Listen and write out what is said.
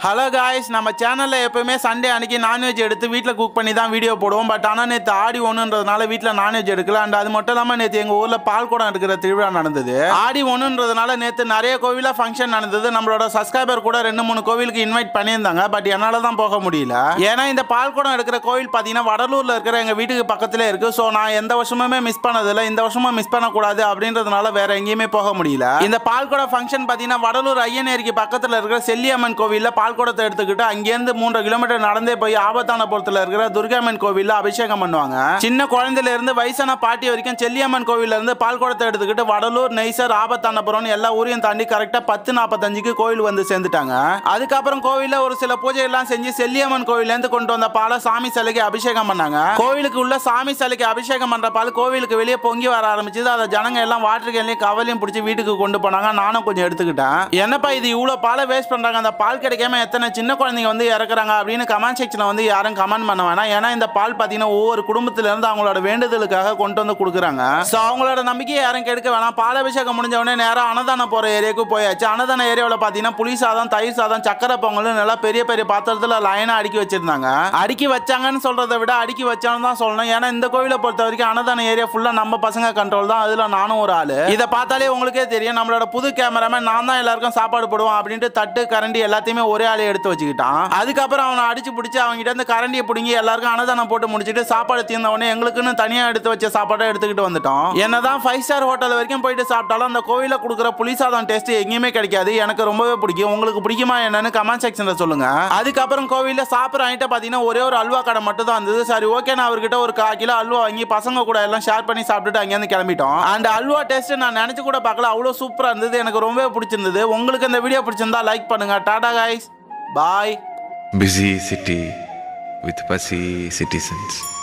Hello guys நம்ம சேனலில் எப்பவுமே சண்டே அன்னைக்கு நான்வெஜ் எடுத்து வீட்டில் குக் பண்ணி தான் வீடியோ போடுவோம் பட் ஆனால் நேற்று ஆடி ஒன்றுன்றதுனால வீட்டில் நான்வெஜ் எடுக்கல அண்ட் அது மட்டும் இல்லாமல் நேற்று எங்கள் ஊரில் பால் குடம் எடுக்கிற திருவிழா நடந்தது ஆடி ஒன்றுன்றதுனால நேற்று நிறைய கோவிலில் ஃபங்க்ஷன் நடந்தது நம்மளோட சப்ஸ்கிரைபர் கூட ரெண்டு மூணு கோவிலுக்கு இன்வைட் பண்ணியிருந்தாங்க பட் என்னால் தான் போக முடியல ஏன்னா இந்த பால் குடம் எடுக்கிற கோவில் பார்த்தீங்கன்னா வடலூரில் இருக்கிற எங்கள் வீட்டுக்கு பக்கத்தில் இருக்கு ஸோ நான் எந்த வருஷமுமே மிஸ் பண்ணதில்லை இந்த வருஷமும் மிஸ் பண்ணக்கூடாது அப்படின்றதுனால வேற எங்கேயுமே போக முடியல இந்த பால்குடம் ஃபங்க்ஷன் பார்த்தீங்கன்னா வடலூர் ஐயனேரிக்கு பக்கத்தில் இருக்கிற செல்லியம்மன் கோவிலில் பால்குடத்தை எடுத்துக்கிட்டு அங்கேருந்து மூன்று கிலோமீட்டர் நடந்தே போய் ஆபத்தானபுரத்தில் இருக்கிற துர்காம்மன் கோவிலில் அபிஷேகம் பண்ணுவாங்க சின்ன குழந்தையில இருந்து வயசான பாட்டி வரைக்கும் செல்லியம்மன் கோவில்ல இருந்து பால்குடத்தை எடுத்துக்கிட்டு வடலூர் நெய்சர் ஆபத்தானபுரம் எல்லா ஊரையும் தாண்டி கரெக்டாக பத்து நாற்பத்தஞ்சுக்கு கோவில் வந்து சேர்ந்துட்டாங்க அதுக்கப்புறம் கோவிலில் ஒரு சில பூஜை எல்லாம் செஞ்சு செல்லியம்மன் கோவிலேருந்து கொண்டு வந்த பாலை சாமி சிலைக்கு அபிஷேகம் பண்ணாங்க கோவிலுக்கு உள்ள சாமி சிலைக்கு அபிஷேகம் பண்ற பால் கோவிலுக்கு வெளியே பொங்கி வர ஆரம்பிச்சது அதை ஜனங்க எல்லாம் வாட்டர் கேன்லையும் கவலையும் பிடிச்சி வீட்டுக்கு கொண்டு போனாங்க நானும் கொஞ்சம் எடுத்துக்கிட்டேன் என்னப்பா இது இவ்வளோ பாலை வேஸ்ட் பண்றாங்க அந்த பால் கிடைக்காம எத்தனை சின்ன குழந்தைங்க வந்து இறக்குறாங்க அப்படின்னு கமெண்ட் செக்ஷனில் வந்து யாரும் கமெண்ட் பண்ண வேணாம் ஏன்னா இந்த பால் பார்த்தீங்கன்னா ஒவ்வொரு குடும்பத்துல இருந்து அவங்களோட வேண்டுதலுக்காக கொண்டு வந்து கொடுக்குறாங்க ஸோ அவங்களோட நம்பிக்கையை யாரும் கெடுக்க வேணாம் பால் அபிஷேகம் முடிஞ்ச உடனே நேரம் அன்னதானம் போகிற ஏரியாவுக்கு போயாச்சு அன்னதான ஏரியாவில் பார்த்தீங்கன்னா புளி சாதம் தயிர் சாதம் சக்கரை பொங்கல் நல்லா பெரிய பெரிய பாத்திரத்தில் லைனாக அடுக்கி வச்சிருந்தாங்க அடுக்கி வச்சாங்கன்னு சொல்றதை விட அடுக்கி வச்சான்னு தான் சொல்லணும் ஏன்னா இந்த கோவிலை பொறுத்த வரைக்கும் அன்னதான ஏரியா ஃபுல்லாக நம்ம பசங்க கண்ட்ரோல் தான் அதில் நானும் ஒரு ஆள் இதை பார்த்தாலே உங்களுக்கே தெரியும் நம்மளோட புது கேமராமேன் நான் தான் எல்லாருக்கும் சாப்பாடு போடுவோம் அப்படின்ட்டு தட்டு கரண்டி எல்லாத்தையுமே ஒரே ஆளே எடுத்து வச்சுக்கிட்டான் அதுக்கப்புறம் அவனை அடிச்சு பிடிச்சி அவங்ககிட்ட இருந்து கரண்டியை பிடுங்கி எல்லாருக்கும் அன்னதானம் போட்டு முடிச்சுட்டு சாப்பாடு தீர்ந்த உடனே எங்களுக்குன்னு தனியாக எடுத்து வச்ச சாப்பாடை எடுத்துக்கிட்டு வந்துட்டோம் என்னதான் ஃபைவ் ஸ்டார் ஹோட்டல் வரைக்கும் போயிட்டு சாப்பிட்டாலும் அந்த கோவிலில் கொடுக்குற புளி சாதம் டேஸ்ட் எங்கேயுமே கிடைக்காது எனக்கு ரொம்பவே பிடிக்கும் உங்களுக்கு பிடிக்குமா என்னன்னு கமெண்ட் செக்ஷனில் சொல்லுங்க அதுக்கப்புறம் கோவிலில் சாப்பிட்ற ஐட்டம் பார்த்தீங்கன்னா ஒரே ஒரு அல்வா கடை மட்டும் தான் இருந்தது சரி ஓகே நான் அவர்கிட்ட ஒரு கால் கிலோ அல்வா வாங்கி பசங்க கூட எல்லாம் ஷேர் பண்ணி சாப்பிட்டுட்டு அங்கேருந்து கிளம்பிட்டோம் அந்த அல்வா டேஸ்ட் நான் நினச்சி கூட பார்க்கல அவ்வளோ சூப்பராக இருந்தது எனக்கு ரொம்பவே பிடிச்சிருந்தது உங்களுக்கு இந்த வீடியோ பிடிச்சிருந்தா லைக் பண்ணுங்க டாடா guys bye busy city with fussy citizens.